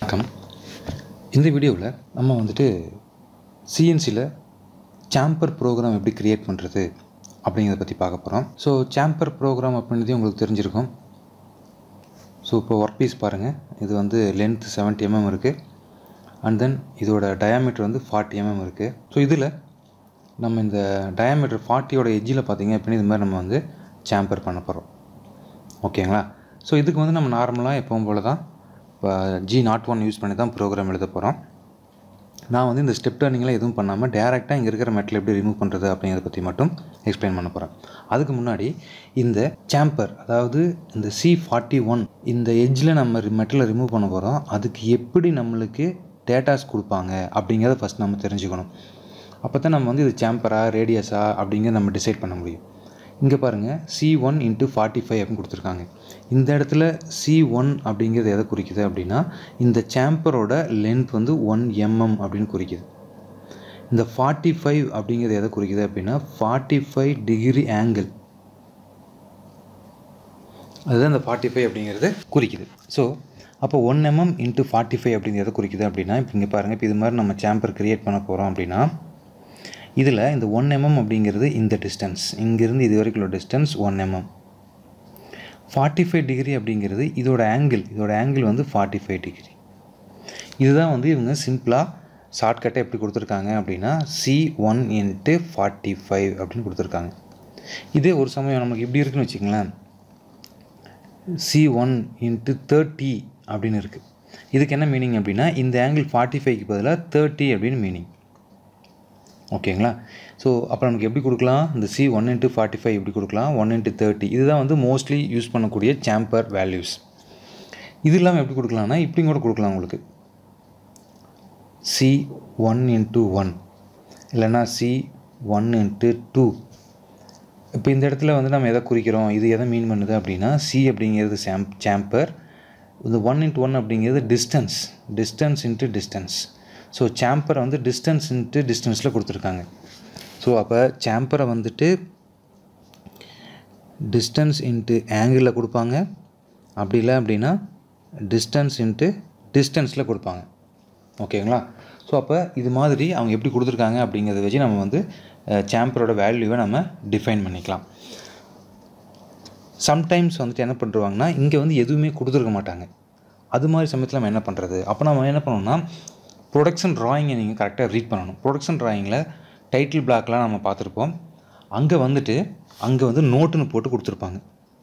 வணக்கம் இந்த வீடியோவில் நம்ம வந்துட்டு சிஎன்சியில் சாம்பர் ப்ரோக்ராம் எப்படி க்ரியேட் பண்ணுறது அப்படிங்கிறத பற்றி பார்க்க போகிறோம் ஸோ சாம்பர் ப்ரோக்ராம் அப்படின்றதே உங்களுக்கு தெரிஞ்சிருக்கும் ஸோ இப்போ ஒர்க் பீஸ் பாருங்கள் இது வந்து லென்த் 70 mm இருக்குது அண்ட் தென் இதோட டயாமீட்டர் வந்து ஃபார்ட்டி எம்எம் இருக்குது ஸோ இதில் நம்ம இந்த டயாமீட்டர் ஃபார்ட்டியோட எஜ்ஜில் பார்த்தீங்க அப்படின்னு இது மாதிரி நம்ம வந்து சாம்பர் பண்ண போகிறோம் ஓகேங்களா ஸோ இதுக்கு வந்து நம்ம நார்மலாக எப்பவும் போல தான் இப்போ ஜி நாட் ஒன் யூஸ் பண்ணி தான் ப்ரோக்ராம் எழுத போகிறோம் நான் வந்து இந்த ஸ்டெப் டர்னிங்லாம் எதுவும் பண்ணாமல் டேரெக்டாக இங்கே இருக்கிற மெட்டல் எப்படி ரிமூவ் பண்ணுறது அப்படிங்கிறத பற்றி மட்டும் எக்ஸ்பிளைன் பண்ண போகிறேன் அதுக்கு முன்னாடி இந்த சாம்பர் அதாவது இந்த சி ஃபார்ட்டி ஒன் இந்த எட்ஜில் நம்ம மெட்டலை ரிமூவ் பண்ண போகிறோம் அதுக்கு எப்படி நம்மளுக்கு டேட்டாஸ் கொடுப்பாங்க அப்படிங்கிறத ஃபஸ்ட் நம்ம தெரிஞ்சுக்கணும் அப்போ தான் நம்ம வந்து இது சாம்பரா ரேடியஸா அப்படிங்கிறத நம்ம டிசைட் பண்ண முடியும் இங்கே பாருங்கள் C one into forty five அப்படின்னு கொடுத்துருக்காங்க இந்த இடத்துல சி ஒன் அப்படிங்கிறது எதை குறிக்குது அப்படின்னா இந்த சாம்பரோட லென்த் வந்து ஒன் எம்எம் அப்படின்னு குறிக்குது இந்த ஃபார்ட்டி ஃபைவ் அப்படிங்கிறது எதை குறிக்குது அப்படின்னா ஃபார்ட்டி ஃபைவ் டிகிரி ஆங்கிள் அதுதான் இந்த ஃபார்ட்டி ஃபைவ் அப்படிங்கிறது குறிக்குது ஸோ அப்போ one mm into forty five அப்படிங்கிறத குறிக்குது அப்படின்னா இப்போ இங்கே பாருங்கள் இப்போ இது மாதிரி நம்ம சாம்பர் க்ரியேட் பண்ண போகிறோம் அப்படின்னா இதில் இந்த ஒன் எம்எம் அப்படிங்கிறது இந்த டிஸ்டன்ஸ் இங்கேருந்து இது வரைக்கும் உள்ள distance one mm forty five degree அப்படிங்கிறது இதோட ஆங்கிள் இதோட ஆங்கிள் வந்து ஃபார்ட்டி ஃபைவ் டிகிரி இதுதான் வந்து இவங்க சிம்பிளாக ஷார்ட்கட்டை எப்படி கொடுத்துருக்காங்க அப்படின்னா C one into forty five அப்படின்னு கொடுத்துருக்காங்க இதே ஒரு சமயம் நமக்கு இப்படி இருக்குன்னு வச்சுங்களேன் சி ஒன் இன்ட்டு தேர்ட்டி அப்படின்னு இருக்குது இதுக்கு என்ன மீனிங் அப்படின்னா இந்த ஆங்கிள் ஃபார்ட்டி ஃபைவ்க்கு பதிலாக தேர்ட்டி அப்படின்னு மீனிங் ஓகேங்களா ஸோ அப்போ நமக்கு எப்படி கொடுக்கலாம் இந்த C one into forty five எப்படி கொடுக்கலாம் ஒன் இன்ட்டு தேர்ட்டி இதுதான் வந்து மோஸ்ட்லி யூஸ் பண்ணக்கூடிய சாம்பர் வேல்யூஸ் இது இல்லாமல் எப்படி கொடுக்கலாம்னா இப்படி கூட கொடுக்கலாம் உங்களுக்கு சி ஒன் இன்ட்டு ஒன் இல்லைன்னா சி ஒன் இன்ட்டு டூ இப்போ இந்த இடத்துல வந்து நம்ம எதை குறிக்கிறோம் இது எதை மீன் பண்ணுது அப்படின்னா சி அப்படிங்கிறது சாம் சாம்பர் இந்த ஒன் இன்ட்டு ஒன் அப்படிங்கிறது distance distance into distance so சாம்பரை வந்து டிஸ்டன்ஸ் இன்ட்டு டிஸ்டன்ஸில் கொடுத்துருக்காங்க ஸோ அப்போ சாம்பரை வந்துட்டு டிஸ்டன்ஸ் இன்ட்டு ஆங்கிளில் கொடுப்பாங்க அப்படி இல்லை அப்படின்னா டிஸ்டன்ஸ் இன்ட்டு டிஸ்டன்ஸில் கொடுப்பாங்க ஓகேங்களா ஸோ அப்போ இது மாதிரி அவங்க எப்படி கொடுத்துருக்காங்க அப்படிங்கிறத வச்சு நம்ம வந்து சாம்பரோட வேல்யூவை நம்ம டிஃபைன் பண்ணிக்கலாம் சம்டைம்ஸ் வந்துட்டு என்ன பண்ணுறாங்கன்னா இங்கே வந்து எதுவுமே கொடுத்துருக்க மாட்டாங்க அது மாதிரி சமயத்தில் நம்ம என்ன பண்ணுறது அப்போ நம்ம என்ன பண்ணணும்னா ப்ரொடக்ஷன் ட்ராயிங்கை நீங்கள் கரெக்டாக ரீட் பண்ணணும் ப்ரொடக்ஷன் ட்ராயிங்கில் டைட்டில் பிளாக்லாம் நம்ம பார்த்துருப்போம் அங்கே வந்துட்டு அங்கே வந்து நோட்டுன்னு போட்டு கொடுத்துருப்பாங்க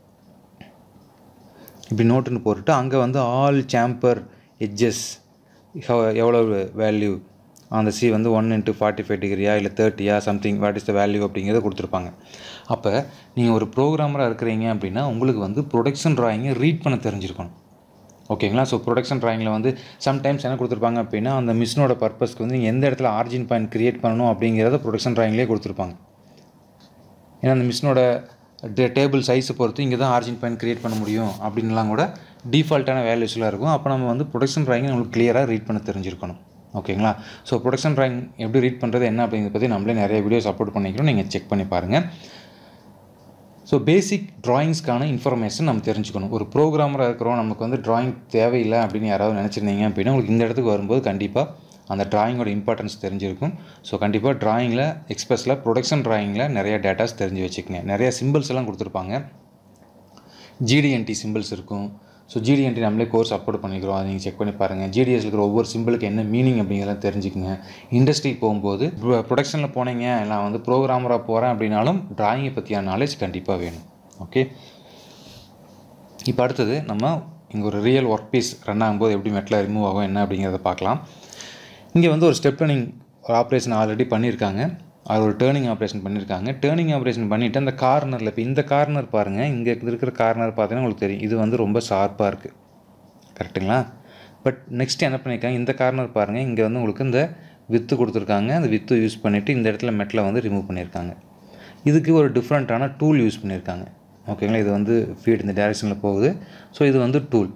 இப்படி நோட்டுன்னு போட்டுட்டு அங்கே வந்து ஆல் சாம்பர் எட்ஜஸ் எவ்வளோ வேல்யூ அந்த சி வந்து ஒன் இன்ட்டு ஃபார்ட்டி ஃபைவ் டிகிரியா இல்லை தேர்ட்டியா something what is the value அப்படிங்கிறத கொடுத்துருப்பாங்க அப்போ நீங்கள் ஒரு ப்ரோக்ராமராக இருக்கிறீங்க அப்படின்னா உங்களுக்கு வந்து ப்ரொடக்ஷன் ட்ராயிங்கை ரீட் பண்ண தெரிஞ்சிருக்கணும் ஓகேங்களா ஸோ ப்ரொடக்ஷன் ட்ராயிங்கில் வந்து சம்டைம்ஸ் என்ன கொடுத்துருப்பாங்க அப்படின்னா அந்த மிஷினோட பர்பஸ்க்கு வந்து நீங்கள் எந்த இடத்துல ஆர்ஜின் பாயிண்ட் க்ரியேட் பண்ணணும் அப்படிங்கிறத ப்ரொடக்ஷன் ட்ராயிங்லேயே கொடுத்துருப்பாங்க ஏன்னா அந்த மிஷினோட டே டேபிள் சைஸை பொறுத்து இங்கே தான் ஆர்ஜின் பாயிண்ட் க்ரியேட் பண்ண முடியும் அப்படின்லாம் கூட டிஃபால்ட்டான வேல்யூஸ்லாம் இருக்கும் அப்போ நம்ம வந்து ப்ரொடக்ஷன் ட்ராயிங்கை நம்மளுக்கு கிளியராக ரீட் பண்ண தெரிஞ்சிருக்கணும் ஓகேங்களா ஸோ ப்ரொடக்ஷன் ட்ராயிங் எப்படி ரீட் பண்ணுறது என்ன அப்படிங்கிறத பற்றி நம்மளே நிறைய வீடியோஸ் அப்லோட் பண்ணிக்கிறோம் நீங்கள் செக் பண்ணி பாருங்கள் ஸோ பேசிக் ட்ராயிங்ஸ்க்கான இன்ஃபர்மேஷன் நம்ம தெரிஞ்சுக்கணும் ஒரு ப்ரோக்ராமராக இருக்கிறோம் நமக்கு வந்து ட்ராயிங் தேவையில்லை அப்படின்னு யாராவது நினச்சிருந்தீங்க அப்படின்னா உங்களுக்கு இந்த இடத்துக்கு வரும்போது கண்டிப்பாக அந்த ட்ராயிங்கோட இம்பார்ட்டன்ஸ் தெரிஞ்சிருக்கும் ஸோ கண்டிப்பாக ட்ராயிங்கில் எக்ஸ்பிரஸில் ப்ரொடக்ஷன் ட்ராயிங்கில் நிறைய டேட்டாஸ் தெரிஞ்சு வச்சுக்கங்க நிறைய சிம்பிள்ஸ் எல்லாம் கொடுத்துருப்பாங்க ஜிடிஎன்டி சிம்பிள்ஸ் இருக்கும் ஸோ ஜிடிஎன்டி நம்மளே கோர்ஸ் அப்லோட் பண்ணிக்கிறோம் அதை நீங்கள் செக் பண்ணி பாருங்கள் ஜிடிஎஸ் இருக்கிற ஒவ்வொரு சிம்பிளுக்கு என்ன மீனிங் அப்படிங்கிறத தெரிஞ்சுக்கங்க இண்டஸ்ட்ரிக்கு போகும்போது ப்ரொடக்ஷனில் போனீங்க நான் வந்து ப்ரோக்ராமராக போகிறேன் அப்படின்னாலும் ட்ராயிங்கை பற்றியான நாலேஜ் கண்டிப்பாக வேணும் ஓகே இப்போ அடுத்தது நம்ம இங்கே ஒரு ரியல் ஒர்க் பீஸ் ரன் ஆகும்போது எப்படி மெட்டில் ரிமூவ் ஆகும் என்ன அப்படிங்கிறத பார்க்கலாம் இங்கே வந்து ஒரு ஸ்டெப் டர்னிங் ஒரு ஆப்ரேஷன் ஆல்ரெடி பண்ணியிருக்காங்க அது ஒரு டேர்னிங் ஆப்ரேஷன் பண்ணியிருக்காங்க டேர்னிங் ஆப்ரேஷன் பண்ணிவிட்டு அந்த கார்னரில் இப்போ இந்த கார்னர் பாருங்கள் இங்கே இருக்கிற கார்னர் பார்த்தீங்கன்னா உங்களுக்கு தெரியும் இது வந்து ரொம்ப ஷார்ப்பாக இருக்குது கரெக்டுங்களா பட் நெக்ஸ்ட் என்ன பண்ணியிருக்காங்க இந்த கார்னர் பாருங்கள் இங்கே வந்து உங்களுக்கு இந்த வித்து கொடுத்துருக்காங்க அந்த வித்து யூஸ் பண்ணிவிட்டு இந்த இடத்துல மெட்டில் வந்து ரிமூவ் பண்ணியிருக்காங்க இதுக்கு ஒரு டிஃப்ரெண்ட்டான டூல் யூஸ் பண்ணியிருக்காங்க ஓகேங்களா இது வந்து ஃபீட் இந்த டைரெக்ஷனில் போகுது ஸோ இது வந்து டூல்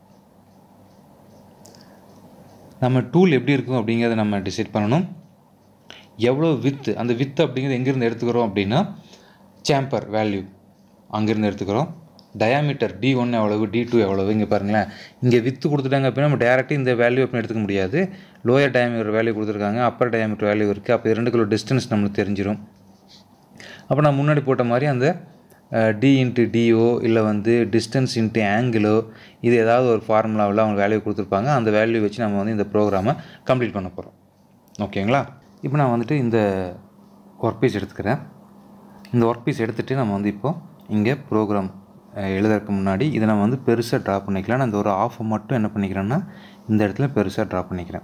நம்ம டூல் எப்படி இருக்கும் அப்படிங்கிறத நம்ம டிசைட் பண்ணணும் எவ்வளோ வித்து அந்த வித்து அப்படிங்கிறது எங்கேருந்து எடுத்துக்கிறோம் அப்படின்னா சாம்பர் வேல்யூ அங்கேருந்து எடுத்துக்கிறோம் டயாமீட்டர் டி ஒன் எவ்வளவு டி டூ எவ்வளவு இங்கே பாருங்களேன் இங்கே வித்து கொடுத்துட்டாங்க அப்படின்னா நம்ம டேரெக்டாக இந்த வேல்யூ அப்படின்னு எடுத்துக்க முடியாது லோயர் டயாமீட்டர் வேல்யூ கொடுத்துருக்காங்க அப்பர் டயாமீட்டர் வேல்யூ இருக்குது அப்போ ரெண்டு கிலோ டிஸ்டன்ஸ் நம்மளுக்கு தெரிஞ்சிடும் அப்போ நான் முன்னாடி போட்ட மாதிரி அந்த டி இன்ட்டு டிஓ இல்லை வந்து டிஸ்டன்ஸ் இன்ட்டு ஆங்கிளோ இது ஏதாவது ஒரு ஃபார்முலாவில் அவங்க வேல்யூ கொடுத்துருப்பாங்க அந்த வேல்யூ வச்சு நம்ம வந்து இந்த ப்ரோக்ராமை கம்ப்ளீட் பண்ண போகிறோம் ஓகேங்களா இப்போ நான் வந்துட்டு இந்த ஒர்க் பீஸ் எடுத்துக்கிறேன் இந்த ஒர்க் பீஸ் எடுத்துகிட்டு நம்ம வந்து இப்போது இங்கே ப்ரோக்ராம் எழுதுறதுக்கு முன்னாடி இதை நம்ம வந்து பெருசாக ட்ரா பண்ணிக்கலாம் நான் இந்த ஒரு ஆஃபை மட்டும் என்ன பண்ணிக்கிறேன்னா இந்த இடத்துல பெருசாக ட்ரா பண்ணிக்கிறேன்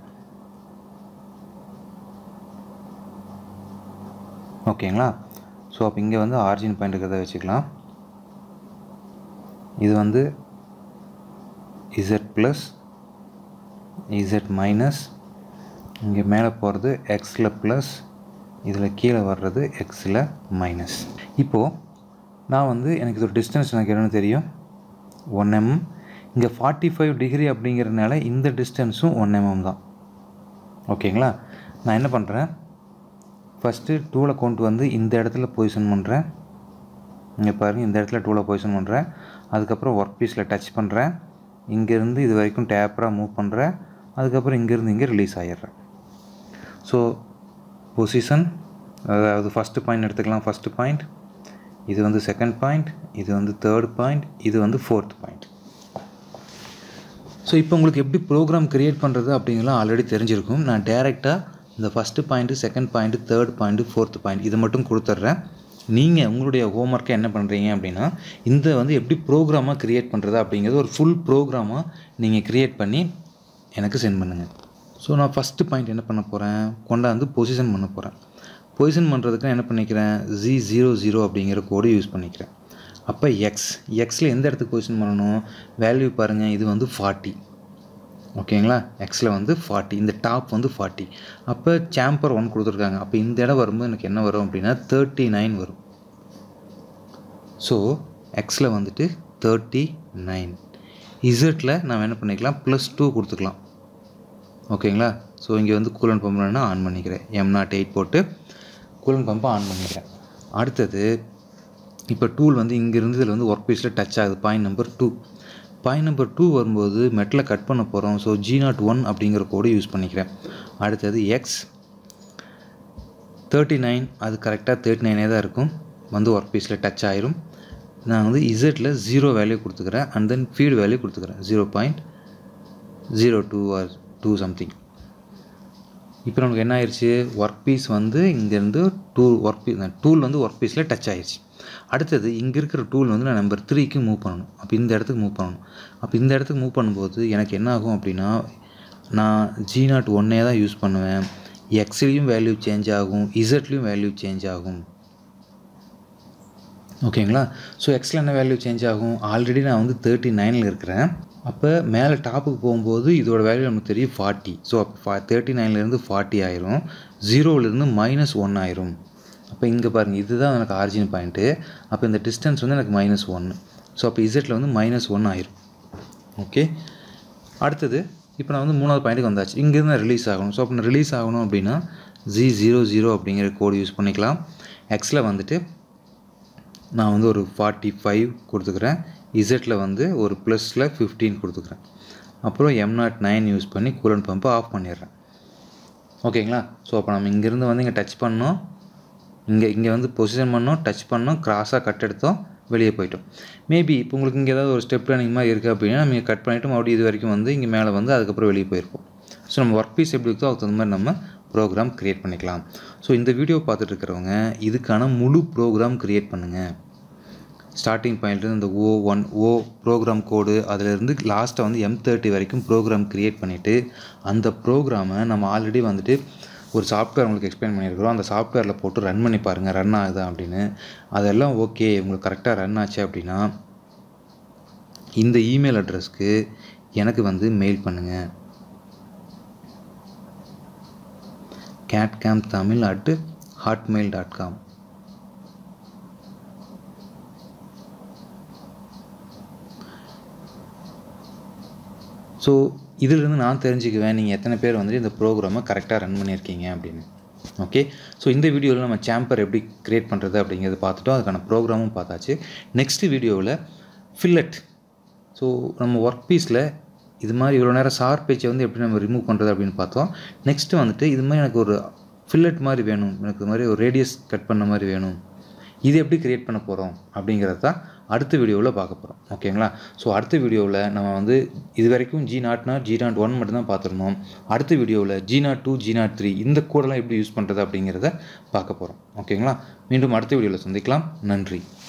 ஓகேங்களா ஸோ அப்போ இங்கே வந்து ஆரிஜின் பாயிண்ட் இருக்கிறத வச்சுக்கலாம் இது வந்து இசட் ப்ளஸ் இசட் மைனஸ் இங்கே மேலே போகிறது எக்ஸில் ப்ளஸ் இதில் கீழே வர்றது எக்ஸில் மைனஸ் இப்போது நான் வந்து எனக்கு இது ஒரு டிஸ்டன்ஸ் எனக்கு என்னென்னு தெரியும் ஒன் எம்எம் இங்கே ஃபார்ட்டி ஃபைவ் டிகிரி அப்படிங்கிறதுனால இந்த டிஸ்டன்ஸும் ஒன் எம்எம் தான் ஓகேங்களா நான் என்ன பண்ணுறேன் ஃபஸ்ட்டு டூவில் கொண்டு வந்து இந்த இடத்துல பொசிஷன் பண்ணுறேன் இங்கே பாருங்கள் இந்த இடத்துல டூவில் பொசிஷன் பண்ணுறேன் அதுக்கப்புறம் ஒர்க் பீஸில் டச் பண்ணுறேன் இங்கேருந்து இது வரைக்கும் டேப்பராக மூவ் பண்ணுறேன் அதுக்கப்புறம் இங்கேருந்து இங்கே ரிலீஸ் ஆகிடுறேன் ஸோ பொசிஷன் அதாவது ஃபஸ்ட்டு பாயிண்ட் எடுத்துக்கலாம் ஃபஸ்ட்டு பாயிண்ட் இது வந்து செகண்ட் பாயிண்ட் இது வந்து தேர்ட் பாயிண்ட் இது வந்து ஃபோர்த் பாயிண்ட் ஸோ இப்போ உங்களுக்கு எப்படி ப்ரோக்ராம் க்ரியேட் பண்ணுறது அப்படிங்கலாம் ஆல்ரெடி தெரிஞ்சிருக்கும் நான் டேரெக்டாக இந்த first point second point third point fourth point இது மட்டும் கொடுத்துட்றேன் நீங்கள் உங்களுடைய ஹோம்ஒர்க்கை என்ன பண்ணுறீங்க அப்படின்னா இந்த வந்து எப்படி ப்ரோக்ராமாக க்ரியேட் பண்ணுறது அப்படிங்கிறது ஒரு ஃபுல் ப்ரோக்ராமாக நீங்கள் க்ரியேட் பண்ணி எனக்கு சென்ட் பண்ணுங்கள் ஸோ நான் ஃபஸ்ட்டு பாயிண்ட் என்ன பண்ண போகிறேன் கொண்டாந்து பொசிஷன் பண்ண போகிறேன் பொசிஷன் பண்ணுறதுக்கு என்ன பண்ணிக்கிறேன் ஜி ஜீரோ ஜீரோ அப்படிங்கிற கோடு யூஸ் பண்ணிக்கிறேன் அப்போ எக்ஸ் எக்ஸில் எந்த இடத்துக்கு பொசிஷன் பண்ணணும் வேல்யூ பாருங்கள் இது வந்து ஃபார்ட்டி ஓகேங்களா எக்ஸில் வந்து ஃபார்ட்டி இந்த டாப் வந்து ஃபார்ட்டி அப்போ சாம்பர் ஒன் கொடுத்துருக்காங்க அப்போ இந்த இடம் வரும்போது எனக்கு என்ன வரும் அப்படின்னா தேர்ட்டி நைன் வரும் ஸோ எக்ஸில் வந்துட்டு தேர்ட்டி நைன் இசட்டில் நம்ம என்ன பண்ணிக்கலாம் ப்ளஸ் டூ கொடுத்துக்கலாம் ஓகேங்களா ஸோ இங்கே வந்து கூலன் பம்ப்னா ஆன் பண்ணிக்கிறேன் எம் நாட் எயிட் போட்டு கூலன் பம்பை ஆன் பண்ணிக்கிறேன் அடுத்தது இப்போ டூல் வந்து இங்கேருந்து இதில் வந்து ஒர்க் பீஸில் டச் ஆகுது point number two point number two வரும்போது மெட்டில் கட் பண்ண போகிறோம் ஸோ ஜி நாட் ஒன் அப்படிங்கிற கோடு யூஸ் பண்ணிக்கிறேன் அடுத்தது எக்ஸ் தேர்ட்டி நைன் அது கரெக்டாக தேர்ட்டி நைனே தான் இருக்கும் வந்து ஒர்க் பீஸில் டச் ஆயிரும் நான் வந்து இசட்டில் ஜீரோ வேல்யூ கொடுத்துக்கிறேன் அண்ட் தென் ஃபீடு வேல்யூ கொடுத்துக்கிறேன் zero point zero two or two something இப்போ நமக்கு என்ன ஆயிடுச்சு ஒர்க் பீஸ் வந்து இங்கேருந்து டூ ஒர்க் பீஸ் டூல் வந்து ஒர்க் பீஸில் டச் ஆயிடுச்சு அடுத்தது இங்கே இருக்கிற டூல் வந்து நான் நம்பர் த்ரீக்கு மூவ் பண்ணணும் அப்போ இந்த இடத்துக்கு மூவ் பண்ணணும் அப்போ இந்த இடத்துக்கு மூவ் பண்ணும்போது எனக்கு என்ன ஆகும் அப்படின்னா நான் ஜி நாட் ஒன்னே தான் யூஸ் பண்ணுவேன் எக்ஸ்லேயும் வேல்யூ சேஞ்ச் ஆகும் இசட்லேயும் வேல்யூ சேஞ்ச் ஆகும் ஓகேங்களா ஸோ எக்ஸில் என்ன வேல்யூ சேஞ்ச் ஆகும் ஆல்ரெடி நான் வந்து தேர்ட்டி நைனில் இருக்கிறேன் அப்போ மேலே டாப்புக்கு போகும்போது இதோட வேல்யூ நமக்கு தெரியும் ஃபார்ட்டி ஸோ அப்போ ஃபா தேர்ட்டி நைன்லேருந்து ஃபார்ட்டி ஆயிரும் ஜீரோவிலேருந்து மைனஸ் ஒன் ஆயிரும் அப்போ இங்கே பாருங்கள் இதுதான் எனக்கு ஆரிஜின் பாயிண்ட்டு அப்போ இந்த டிஸ்டன்ஸ் வந்து எனக்கு மைனஸ் ஒன்று ஸோ அப்போ இசட்டில் வந்து மைனஸ் ஒன் ஆயிரும் ஓகே அடுத்தது இப்போ நான் வந்து மூணாவது பாயிண்ட்டுக்கு வந்தாச்சு இங்கேருந்து நான் ரிலீஸ் ஆகணும் ஸோ அப்போ நான் ரிலீஸ் ஆகணும் அப்படின்னா ஜி ஜீரோ ஜீரோ அப்படிங்கிற கோடு யூஸ் பண்ணிக்கலாம் எக்ஸில் வந்துட்டு நான் வந்து ஒரு ஃபார்ட்டி ஃபைவ் கொடுத்துக்கிறேன் இசட்டில் வந்து ஒரு ப்ளஸில் ஃபிஃப்டீன் கொடுத்துக்கிறேன் அப்புறம் எம் நாட் நைன் யூஸ் பண்ணி கூலன் பம்பை ஆஃப் பண்ணிடுறேன் ஓகேங்களா ஸோ அப்போ நம்ம இங்கேருந்து வந்து இங்கே டச் பண்ணோம் இங்கே இங்கே வந்து பொசிஷன் பண்ணோம் டச் பண்ணோம் கிராஸாக கட் எடுத்தோம் வெளியே போயிட்டோம் மேபி இப்போ உங்களுக்கு இங்கே ஏதாவது ஒரு ஸ்டெப் லேர்னிங் மாதிரி இருக்குது அப்படின்னா நம்ம கட் பண்ணிவிட்டு மறுபடியும் இது வரைக்கும் வந்து இங்கே மேலே வந்து அதுக்கப்புறம் வெளியே போயிருப்போம் ஸோ நம்ம ஒர்க் பீஸ் எப்படி இருக்கோ அதுக்கு தகுந்த மாதிரி நம்ம ப்ரோக்ராம் க்ரியேட் பண்ணிக்கலாம் ஸோ இந்த வீடியோ பார்த்துட்டு இருக்கிறவங்க இதுக்கான முழு ப்ரோக்ராம் க்ரியேட் பண்ணுங்கள் ஸ்டார்டிங் பாயிண்ட்லேருந்து இந்த ஓ ஒன் ஓ ப்ரோக்ராம் கோடு அதிலேருந்து லாஸ்ட்டாக வந்து எம் தேர்ட்டி வரைக்கும் ப்ரோக்ராம் க்ரியேட் பண்ணிவிட்டு அந்த ப்ரோக்ராமை நம்ம ஆல்ரெடி வந்துட்டு ஒரு சாஃப்ட்வேர் உங்களுக்கு எக்ஸ்பிளைன் பண்ணியிருக்கிறோம் அந்த சாஃப்ட்வேரில் போட்டு ரன் பண்ணி பாருங்கள் ரன் ஆகுதா அப்படின்னு அதெல்லாம் ஓகே உங்களுக்கு கரெக்டாக ரன் ஆச்சு அப்படின்னா இந்த இமெயில் அட்ரஸ்க்கு எனக்கு வந்து மெயில் பண்ணுங்கள் cadcam Tamil at Hotmail dot com so இதிலிருந்து நான் தெரிஞ்சுக்குவேன் நீங்கள் எத்தனை பேர் வந்துட்டு இந்த ப்ரோக்ராமை கரெக்டாக ரன் பண்ணியிருக்கீங்க அப்படின்னு ஓகே ஸோ இந்த வீடியோவில் நம்ம சாம்பர் எப்படி க்ரியேட் பண்ணுறது அப்படிங்கிறத பார்த்துட்டோம் அதுக்கான ப்ரோக்ராமும் பார்த்தாச்சு நெக்ஸ்ட் வீடியோவில் ஃபில்லட் ஸோ நம்ம ஒர்க் பீஸில் இது மாதிரி இவ்வளோ நேரம் ஷார்ப் பேச்சை வந்து எப்படி நம்ம ரிமூவ் பண்ணுறது அப்படின்னு பார்த்தோம் நெக்ஸ்ட்டு வந்துட்டு இது மாதிரி எனக்கு ஒரு ஃபில்லட் மாதிரி வேணும் எனக்கு இது மாதிரி ஒரு ரேடியஸ் கட் பண்ண மாதிரி வேணும் இது எப்படி கிரியேட் பண்ண போகிறோம் அப்படிங்கிறது தான் அடுத்த வீடியோவில் பார்க்க போகிறோம் ஓகேங்களா ஸோ அடுத்த வீடியோவில் நம்ம வந்து இது வரைக்கும் ஜி நாட்னா ஜி நாட் ஒன் மட்டும் தான் பார்த்துருந்தோம் அடுத்த வீடியோவில் G naught two G naught three இந்த கோடெல்லாம் எப்படி யூஸ் பண்ணுறது அப்படிங்கிறத பார்க்க போகிறோம் ஓகேங்களா மீண்டும் அடுத்த வீடியோவில் சந்திக்கலாம் நன்றி